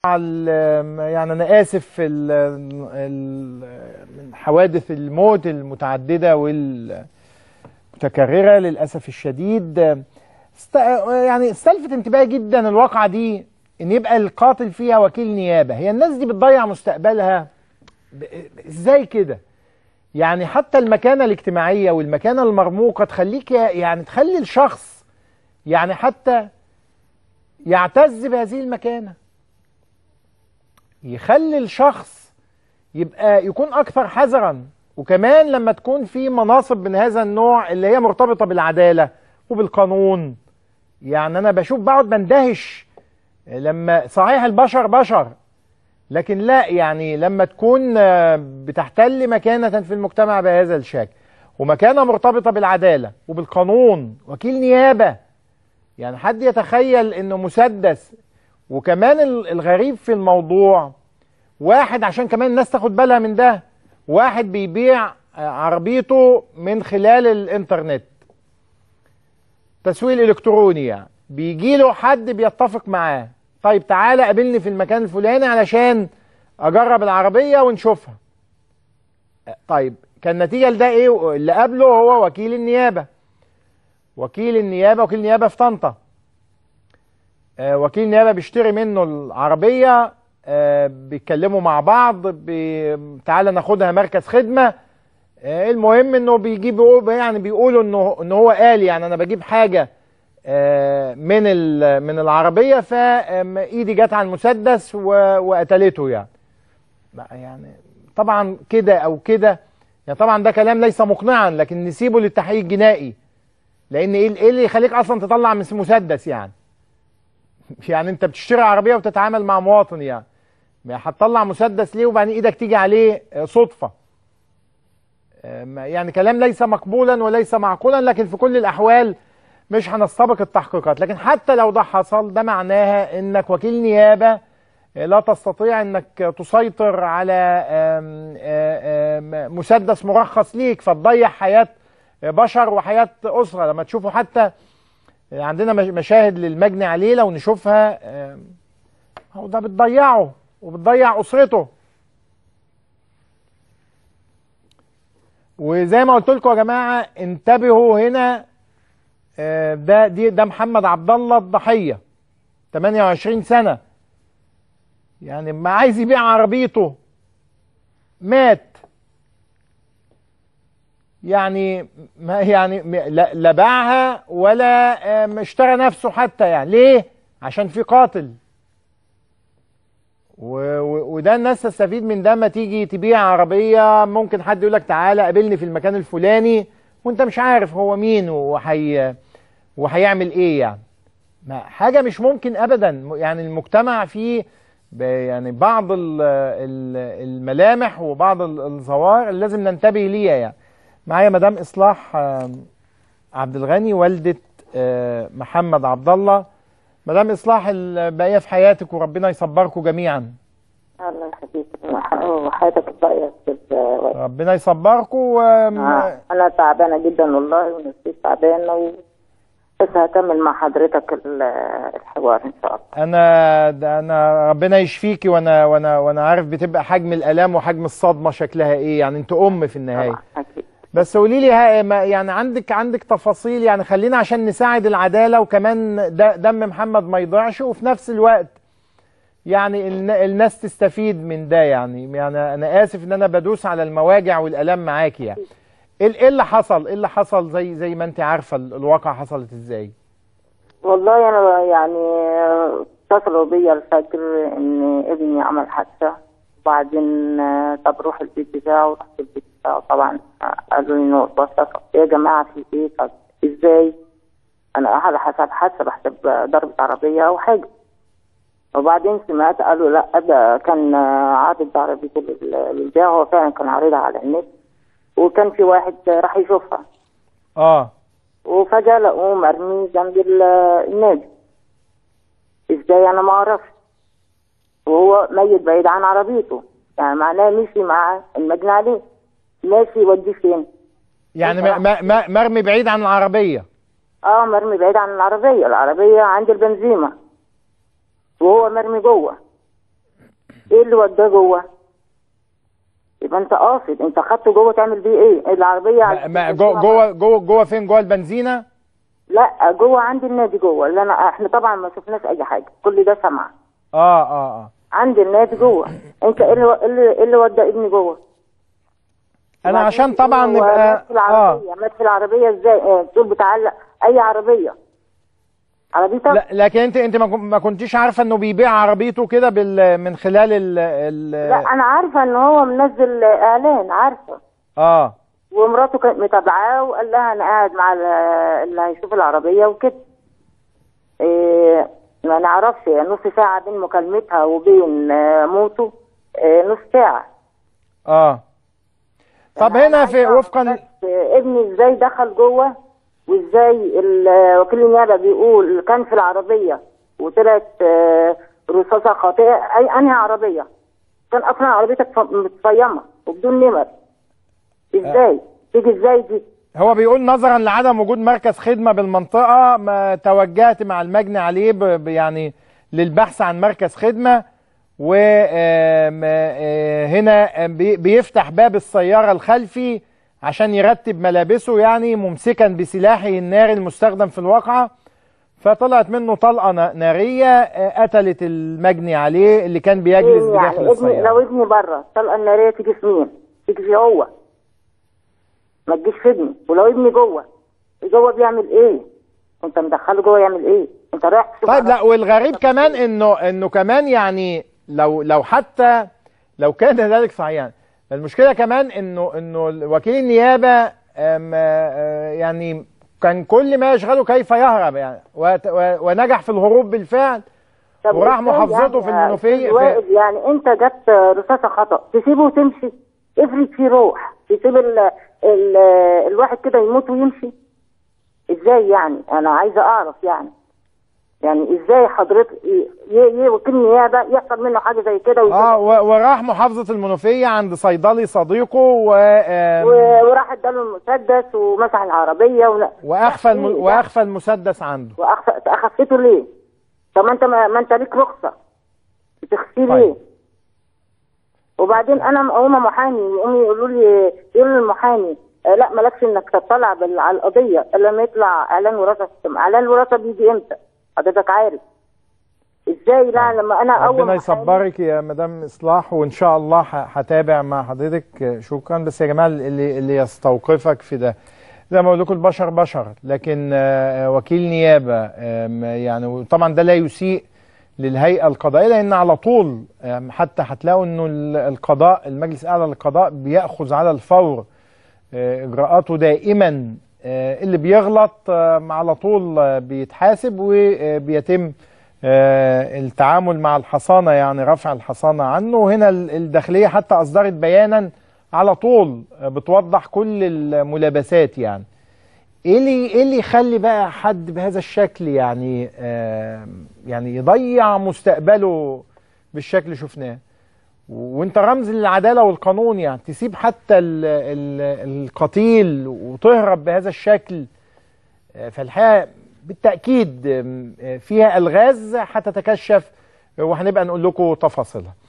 يعني انا اسف في ال ال من حوادث الموت المتعدده والمتكرره للاسف الشديد است يعني استلفت انتباهي جدا الواقعه دي ان يبقى القاتل فيها وكيل نيابه هي الناس دي بتضيع مستقبلها ازاي كده يعني حتى المكانه الاجتماعيه والمكانه المرموقه تخليك يعني تخلي الشخص يعني حتى يعتز بهذه المكانه يخلي الشخص يبقى يكون اكثر حذرا وكمان لما تكون في مناصب من هذا النوع اللي هي مرتبطه بالعداله وبالقانون يعني انا بشوف بقعد بندهش لما صحيح البشر بشر لكن لا يعني لما تكون بتحتل مكانة في المجتمع بهذا الشكل ومكانة مرتبطة بالعدالة وبالقانون وكيل نيابة يعني حد يتخيل انه مسدس وكمان الغريب في الموضوع واحد عشان كمان الناس تاخد بالها من ده واحد بيبيع عربيته من خلال الانترنت تسويق الكتروني يعني بيجي له حد بيتفق معاه طيب تعالى قابلني في المكان الفلاني علشان اجرب العربيه ونشوفها طيب كان النتيجه لده ايه اللي قبله هو وكيل النيابه وكيل النيابه وكيل النيابه في طنطا آه وكيل النيابه بيشتري منه العربيه آه بيتكلموا مع بعض بي... تعالى ناخدها مركز خدمه آه المهم انه بيجيب يعني بيقولوا انه ان هو قال يعني انا بجيب حاجه من من العربيه فايدي جت على المسدس وقتلته يعني يعني طبعا كده او كده يعني طبعا ده كلام ليس مقنعا لكن نسيبه للتحقيق الجنائي لان ايه اللي يخليك اصلا تطلع من مسدس يعني يعني انت بتشتري عربيه وتتعامل مع مواطن يعني هتطلع مسدس ليه وبعدين ايدك تيجي عليه صدفه يعني كلام ليس مقبولا وليس معقولا لكن في كل الاحوال مش هنستبق التحقيقات لكن حتى لو ده حصل ده معناها انك وكيل نيابة لا تستطيع انك تسيطر على مسدس مرخص ليك فتضيع حياة بشر وحياة أسرة لما تشوفوا حتى عندنا مشاهد للمجني عليه لو نشوفها هو ده بتضيعه وبتضيع أسرته وزي ما قلت لكم يا جماعة انتبهوا هنا ده دي ده محمد عبد الله الضحيه 28 سنه يعني ما عايز يبيع عربيته مات يعني ما يعني لا, لا باعها ولا اشترى نفسه حتى يعني ليه عشان في قاتل وده الناس تستفيد من ده ما تيجي تبيع عربيه ممكن حد يقول لك تعالى قابلني في المكان الفلاني وانت مش عارف هو مين وحي وهيعمل ايه يعني ما حاجه مش ممكن ابدا يعني المجتمع فيه يعني بعض الملامح وبعض الظواهر اللي لازم ننتبه ليها يعني معايا مدام اصلاح عبد الغني والده محمد عبد الله مدام اصلاح الباقيه في حياتك وربنا يصبركم جميعا الله يخليك وحياتك الباقيه ربنا يصبركم و... آه. انا تعبانه جدا والله ونفسي تعبانه و... بس هكمل مع حضرتك الحوار ان شاء الله انا انا ربنا يشفيكي وانا وانا وانا عارف بتبقى حجم الالام وحجم الصدمه شكلها ايه يعني انت ام في النهايه طبعا اكيد بس قولي لي يعني عندك عندك تفاصيل يعني خلينا عشان نساعد العداله وكمان دم محمد ما يضيعش وفي نفس الوقت يعني الناس تستفيد من ده يعني يعني انا اسف ان انا بدوس على المواجع والالام معاكي يعني ايه اللي حصل ايه اللي حصل زي زي ما انت عارفه الواقع حصلت ازاي والله انا يعني اتصلوا بيا الفجر ان ابني عمل حادثه وبعدين طب روح البيت بتاعه رحت البيت بتاعه طبعا قالوا لي انه اتوسط يا جماعه في ايه طب ازاي انا على حسب حادثه بحسب ضربه عربيه او حاجه وبعدين سمعت قالوا لا ده كان عارض عربيته للبيع هو فعلا كان عارضها على النت وكان في واحد راح يشوفها اه وفجأة لقوه مرمي جنب النادي ازاي انا ما اعرفش وهو ميت بعيد عن عربيته يعني معناه مشي مع المجني عليه ماشي يوديه فين يعني ما ما مرمي بعيد عن العربية اه مرمي بعيد عن العربية العربية عند البنزيمة وهو مرمي جوه ايه اللي وداه جوه يبقى انت قاصد انت خدته جوه تعمل بيه ايه العربيه ما- عشان ما- تمشيها جو- جوه جوه جوه فين جوه البنزينه لا جوه عند النادي جوه اللي انا احنا طبعا ما شفناش اي حاجه كل ده سمع اه اه اه عند النادي جوه انت ايه اللي إيه اللي, إيه اللي ودى ابني جوه انا وبعدين عشان بتقول طبعا هو نبقى مات في العربيه مات في العربيه ازاي اه بتقول بتعلق اي عربيه عربيتك لا لكن انت انت ما كن- ما كنتيش عارفه انه بيبيع عربيته كده بال من خلال ال ال لا انا عارفه ان هو منزل اعلان عارفه اه ومراته كانت متابعاه وقال لها انا قاعد مع ال- اللي هيشوف العربيه وكده إيه ما نعرفش نص ساعه بين مكالمتها وبين آه، موته إيه نص ساعه اه طب هنا في وفقا بس ابني ازاي دخل جوه وازاي ال- وكيل النيابه بيقول كان في العربيه وطلعت آه، رصاصه خاطئه اي انهي عربيه كان اصلا عربيتك ف- متصيمه وبدون نمر ازاي تيجي ازاي دي هو بيقول نظرا لعدم وجود مركز خدمه بالمنطقه ما توجهت مع المجني عليه ب ب- يعني للبحث عن مركز خدمه وهنا بيفتح باب السياره الخلفي عشان يرتب ملابسه يعني ممسكا بسلاحه الناري المستخدم في الواقعه فطلعت منه طلقه نا- ناريه آه، قتلت المجني عليه اللي كان بيجلس إيه بداخل يعني ابني السياره لو ابني بره الطلقه الناريه تيجي في مين؟ تيجي في هو ما تجيش في ابني ولو ابني جوه جوه بيعمل ايه؟ انت مدخله جوه يعمل ايه؟ انت رايح تشوف طيب لا عربية. والغريب كمان انه انه كمان يعني لو لو حتى لو كان ذلك صحيحا المشكله كمان انه انه وكيل النيابه أم، آه، يعني كان كل ما يشغله كيف يهرب يعني وت- و- ونجح في الهروب بالفعل طب وراح إزاي محافظته يعني في يا المنوفية أستاذ في- وائل يعني انت جت رصاصه خطا تسيبه وتمشي افرض في روح تسيب ال ال الواحد كده يموت ويمشي ازاي يعني انا عايزه اعرف يعني يعني ازاي حضرتك ي- ي- ي- وكيل نيابه يحصل منه حاجه زي كده ويسيب- اه و- وراح محافظه المنوفيه عند صيدلي صديقه و آم، و- وراح اداله المسدس ومسح العربيه ولا واخفى الم- إيه ده؟ واخفى المسدس عنده وأخف- اخفته ليه؟ طب ما انت ما, ما انت ليك رخصه بتخفيه طيب. ليه؟ وبعدين انا مقومه محامي يقوموا يقولوا لي يقولوا للمحامي آه لا مالكش انك تطلع بال- على القضيه الا لما يطلع اعلان وراثه اعلان الوراثه بيجي امتى؟ حضرتك عارف ازاي لا لما انا اول ربنا يصبرك يا مدام اصلاح وان شاء الله ه- هتابع مع حضرتك شكرا بس يا جماعه اللي اللي يستوقفك في ده زي ما بقول لكم البشر بشر لكن آه، وكيل نيابه آم، يعني وطبعا ده لا يسيء للهيئه القضائيه لان على طول آم، حتى هتلاقوا انه ال- القضاء المجلس الاعلى للقضاء بياخذ على الفور آه، اجراءاته دائما آه، اللي بيغلط آه، على طول آه، بيتحاسب وبيتم آه، التعامل مع الحصانه يعني رفع الحصانه عنه وهنا ال- الداخليه حتى اصدرت بيانا على طول آه، بتوضح كل الملابسات يعني ايه اللي ايه اللي يخلي بقى حد بهذا الشكل يعني آه يعني يضيع مستقبله بالشكل اللي شفناه وانت رمز للعداله والقانون يعني تسيب حتى ال ال القتيل وتهرب بهذا الشكل آه، فالحقيقه بالتاكيد آم، آه، فيها الغاز هتتكشف وهنبقى نقول لكم تفاصيلها